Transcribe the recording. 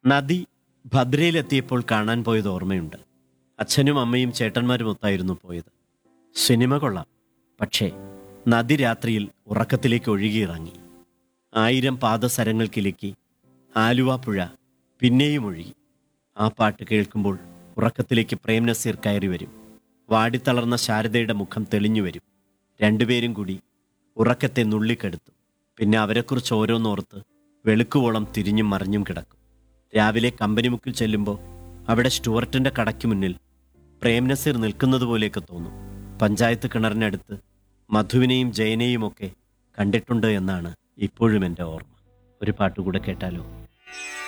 നദി ഭദ്രയിലെത്തിയപ്പോൾ കാണാൻ പോയത് ഓർമ്മയുണ്ട് അച്ഛനും അമ്മയും ചേട്ടന്മാരും ഒത്തായിരുന്നു പോയത് സിനിമ കൊള്ളാം പക്ഷേ നദി രാത്രിയിൽ ഉറക്കത്തിലേക്ക് ഒഴുകിയിറങ്ങി ആയിരം പാദസരങ്ങൾക്കിലേക്ക് ആലുവ പുഴ പിന്നെയും ഒഴുകി ആ പാട്ട് കേൾക്കുമ്പോൾ ഉറക്കത്തിലേക്ക് പ്രേം നസീർ കയറി വരും വാടിത്തളർന്ന ശാരദയുടെ മുഖം തെളിഞ്ഞു വരും രണ്ടുപേരും കൂടി ഉറക്കത്തെ നുള്ളിക്കെടുത്തു പിന്നെ അവരെക്കുറിച്ച് ഓരോന്നോർത്ത് വെളുക്കുവോളം തിരിഞ്ഞും മറിഞ്ഞും കിടക്കും രാവിലെ കമ്പനിമുക്കിൽ ചെല്ലുമ്പോൾ അവിടെ സ്റ്റുവർട്ടിന്റെ കടയ്ക്ക് മുന്നിൽ പ്രേം നസീർ നിൽക്കുന്നത് പോലെയൊക്കെ തോന്നും പഞ്ചായത്ത് കിണറിനടുത്ത് മധുവിനെയും ജയനെയും ഒക്കെ കണ്ടിട്ടുണ്ട് എന്നാണ് ഇപ്പോഴും എൻ്റെ ഓർമ്മ ഒരു പാട്ടുകൂടെ കേട്ടാലോ